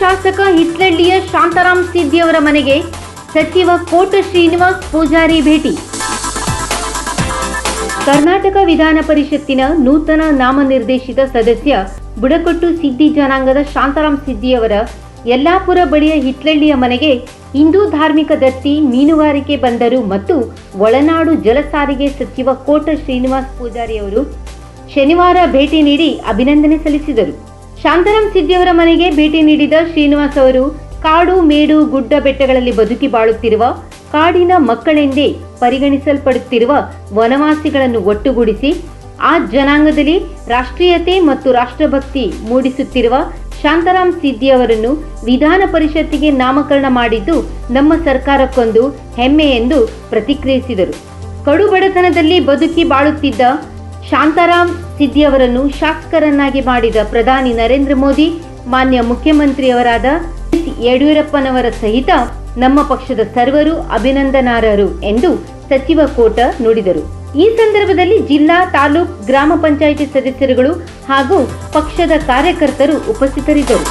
ಶಾಸಕ ಹಿತ್ಲಳ್ಳಿಯ ಶಾಂತಾರಾಮ್ ಸಿದ್ದಿಯವರ ಮನೆಗೆ ಸಚಿವ ಕೋಟ ಶ್ರೀನಿವಾಸ್ ಪೂಜಾರಿ ಭೇಟಿ ಕರ್ನಾಟಕ ವಿಧಾನ ಪರಿಷತ್ತಿನ ನೂತನ ನಾಮನಿರ್ದೇಶಿತ ಸದಸ್ಯ ಬುಡಕಟ್ಟು ಸಿದ್ದಿ ಜನಾಂಗದ ಶಾಂತಾರಾಮ್ ಸಿದ್ದಿಯವರ ಯಲ್ಲಾಪುರ ಬಳಿಯ ಹಿತ್ಲಳ್ಳಿಯ ಮನೆಗೆ ಹಿಂದೂ ಧಾರ್ಮಿಕ ದತ್ತಿ ಮೀನುಗಾರಿಕೆ ಬಂದರು ಮತ್ತು ಒಳನಾಡು ಜಲಸಾರಿಗೆ ಸಚಿವ ಕೋಟ ಶ್ರೀನಿವಾಸ್ ಪೂಜಾರಿ ಅವರು ಶನಿವಾರ ಭೇಟಿ ನೀಡಿ ಅಭಿನಂದನೆ ಸಲ್ಲಿಸಿದರು ಶಾಂತಾರಾಮ್ ಸಿದ್ದಿಯವರ ಮನೆಗೆ ಭೇಟಿ ನೀಡಿದ ಶ್ರೀನಿವಾಸ್ ಅವರು ಕಾಡು ಮೇಡು ಗುಡ್ಡ ಬೆಟ್ಟಗಳಲ್ಲಿ ಬದುಕಿ ಬಾಳುತ್ತಿರುವ ಕಾಡಿನ ಮಕ್ಕಳೆಂದೇ ಪರಿಗಣಿಸಲ್ಪಡುತ್ತಿರುವ ವನವಾಸಿಗಳನ್ನು ಒಟ್ಟುಗೂಡಿಸಿ ಆ ಜನಾಂಗದಲ್ಲಿ ರಾಷ್ಟ್ರೀಯತೆ ಮತ್ತು ರಾಷ್ಟ್ರಭಕ್ತಿ ಮೂಡಿಸುತ್ತಿರುವ ಶಾಂತಾರಾಮ್ ಸಿದ್ದಿ ಅವರನ್ನು ವಿಧಾನ ಪರಿಷತ್ತಿಗೆ ನಾಮಕರಣ ಮಾಡಿದ್ದು ನಮ್ಮ ಸರ್ಕಾರಕ್ಕೊಂದು ಹೆಮ್ಮೆ ಎಂದು ಪ್ರತಿಕ್ರಿಯಿಸಿದರು ಕಡು ಬಡತನದಲ್ಲಿ ಬದುಕಿ ಬಾಳುತ್ತಿದ್ದ ಶಾಂತಾರಾಮ್ ಸಿದ್ದಿ ಅವರನ್ನು ಶಾಸಕರನ್ನಾಗಿ ಮಾಡಿದ ಪ್ರಧಾನಿ ನರೇಂದ್ರ ಮೋದಿ ಮಾನ್ಯ ಮುಖ್ಯಮಂತ್ರಿಯವರಾದ ಎಸ್ ಯಡಿಯೂರಪ್ಪನವರ ಸಹಿತ ನಮ್ಮ ಪಕ್ಷದ ಸರ್ವರು ಅಭಿನಂದನಾರ್ಹರು ಎಂದು ಸಚಿವ ಕೋಟ ನುಡಿದರು ಈ ಸಂದರ್ಭದಲ್ಲಿ ಜಿಲ್ಲಾ ತಾಲೂಕ್ ಗ್ರಾಮ ಪಂಚಾಯಿತಿ ಸದಸ್ಯರುಗಳು ಹಾಗೂ ಪಕ್ಷದ ಕಾರ್ಯಕರ್ತರು ಉಪಸ್ಥಿತರಿದ್ದರು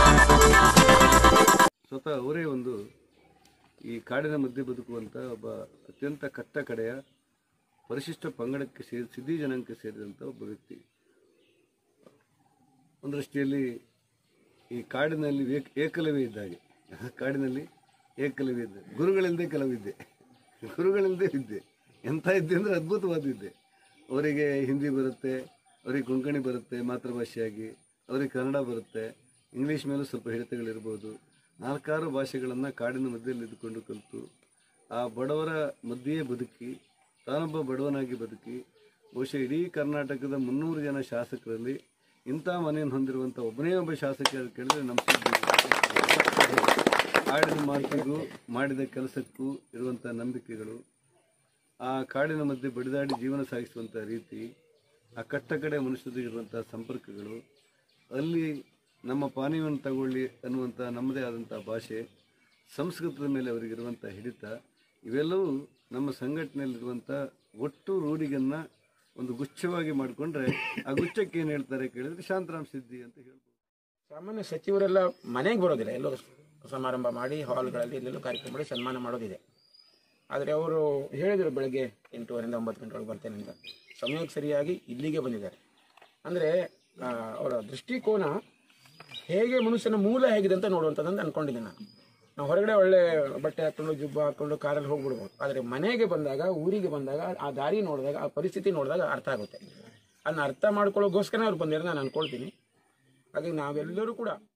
ಸ್ವತಃ ಅವರೇ ಒಂದು ಈ ಕಾಡಿನ ಮಧ್ಯೆ ಬದುಕುವಂಥ ಒಬ್ಬ ಅತ್ಯಂತ ಕಟ್ಟ ಕಡೆಯ ಪರಿಶಿಷ್ಟ ಪಂಗಡಕ್ಕೆ ಸೇರಿ ಸಿದ್ಧಿ ಜನಾಂಗಕ್ಕೆ ಸೇರಿದಂಥ ಒಬ್ಬ ವ್ಯಕ್ತಿ ಒಂದು ದೃಷ್ಟಿಯಲ್ಲಿ ಈ ಕಾಡಿನಲ್ಲಿ ಏಕ ಏಕಲವೇ ಇದ್ದಾಗೆ ಕಾಡಿನಲ್ಲಿ ಏಕಲವೇ ಇದ್ದೆ ಗುರುಗಳಿಲ್ಲದೆ ಕೆಲವಿದ್ದೆ ಗುರುಗಳಿಲ್ಲದೆ ವಿದ್ಯೆ ಎಂಥ ಇದ್ದೆ ಅಂದರೆ ಅದ್ಭುತವಾದ ವಿದ್ಯೆ ಅವರಿಗೆ ಹಿಂದಿ ಬರುತ್ತೆ ಅವರಿಗೆ ಕೊಂಕಣಿ ಬರುತ್ತೆ ಮಾತೃಭಾಷೆಯಾಗಿ ಅವರಿಗೆ ಕನ್ನಡ ಬರುತ್ತೆ ಇಂಗ್ಲೀಷ್ ಮೇಲೂ ಸ್ವಲ್ಪ ಹಿಡಿತಗಳಿರ್ಬೋದು ನಾಲ್ಕಾರು ಭಾಷೆಗಳನ್ನು ಕಾಡಿನ ಮಧ್ಯದಲ್ಲಿ ಇದ್ದುಕೊಂಡು ಕಲಿತು ಆ ಬಡವರ ಮಧ್ಯೆಯೇ ಬದುಕಿ ತಾನೊಬ್ಬ ಬಡವನಾಗಿ ಬದುಕಿ ಬಹುಶಃ ಇಡೀ ಕರ್ನಾಟಕದ ಮುನ್ನೂರು ಜನ ಶಾಸಕರಲ್ಲಿ ಇಂಥ ಮನೆಯನ್ನು ಹೊಂದಿರುವಂಥ ಒಬ್ಬನೇ ಒಬ್ಬ ಶಾಸಕ ಅಂತ ಕೇಳಿದ್ರೆ ನಮ್ಮ ಸಿದ್ಧಿ. ಆಡಿದ ಮಾತಿಗೂ ಮಾಡಿದ ಕೆಲಸಕ್ಕೂ ಇರುವಂಥ ನಂಬಿಕೆಗಳು ಆ ಕಾಡಿನ ಮಧ್ಯೆ ಬಡಿದಾಡಿ ಜೀವನ ಸಾಗಿಸುವಂಥ ರೀತಿ ಆ ಕಟ್ಟ ಕಡೆ ಮನುಷ್ಯರಿಗಿರುವಂಥ ಸಂಪರ್ಕಗಳು ಅಲ್ಲಿ ನಮ್ಮ ಪಾನೀಯವನ್ನು ತಗೊಳ್ಳಿ ಅನ್ನುವಂಥ ನಮ್ಮದೇ ಆದಂಥ ಭಾಷೆ ಸಂಸ್ಕೃತದ ಮೇಲೆ ಅವರಿಗಿರುವಂಥ ಹಿಡಿತ ಇವೆಲ್ಲವೂ ನಮ್ಮ ಸಂಘಟನೆಯಲ್ಲಿರುವಂಥ ಒಟ್ಟು ರೂಢಿಗನ್ನು ಒಂದು ಗುಚ್ಛವಾಗಿ ಮಾಡಿಕೊಂಡ್ರೆ ಆ ಗುಚ್ಛಕ್ಕೆ ಏನು ಹೇಳ್ತಾರೆ ಕೇಳಿದ್ರೆ ಶಾಂತರಾಮ್ ಸಿದ್ಧಿ ಅಂತ ಹೇಳ್ಬೋದು ಸಾಮಾನ್ಯ ಸಚಿವರೆಲ್ಲ ಮನೆಗೆ ಬರೋದಿಲ್ಲ ಎಲ್ಲೋ ಸಮಾರಂಭ ಮಾಡಿ ಹಾಲ್ಗಳಲ್ಲಿ ಎಲ್ಲೆಲ್ಲೋ ಕಾರ್ಯಕ್ರಮ ಮಾಡಿ ಸನ್ಮಾನ ಮಾಡೋದಿದೆ ಆದರೆ ಅವರು ಹೇಳಿದರು ಬೆಳಗ್ಗೆ ಎಂಟೂವರೆಯಿಂದ ಒಂಬತ್ತು ಗಂಟೆ ಒಳಗೆ ಬರ್ತೇನೆ ಅಂತ ಸಮಯಕ್ಕೆ ಸರಿಯಾಗಿ ಇಲ್ಲಿಗೆ ಬಂದಿದ್ದಾರೆ ಅಂದರೆ ಅವರ ದೃಷ್ಟಿಕೋನ ಹೇಗೆ ಮನುಷ್ಯನ ಮೂಲ ಹೇಗಿದೆ ಅಂತ ನೋಡುವಂಥದ್ದು ಅಂತ ಅನ್ಕೊಂಡಿದ್ದೆ ನಾನು ನಾವು ಹೊರಗಡೆ ಒಳ್ಳೆ ಬಟ್ಟೆ ಹಾಕೊಂಡು ಜುಬ್ಬ ಹಾಕೊಂಡು ಕಾರಲ್ಲಿ ಹೋಗ್ಬಿಡ್ಬೋದು ಆದರೆ ಮನೆಗೆ ಬಂದಾಗ ಊರಿಗೆ ಬಂದಾಗ ಆ ದಾರಿ ನೋಡಿದಾಗ ಆ ಪರಿಸ್ಥಿತಿ ನೋಡಿದಾಗ ಅರ್ಥ ಆಗುತ್ತೆ ಅದನ್ನ ಅರ್ಥ ಮಾಡ್ಕೊಳ್ಳೋಗೋಸ್ಕರ ಅವ್ರು ಬಂದಿರೋ ನಾನು ಅನ್ಕೊಳ್ತೀನಿ ಹಾಗಾಗಿ ನಾವೆಲ್ಲರೂ ಕೂಡ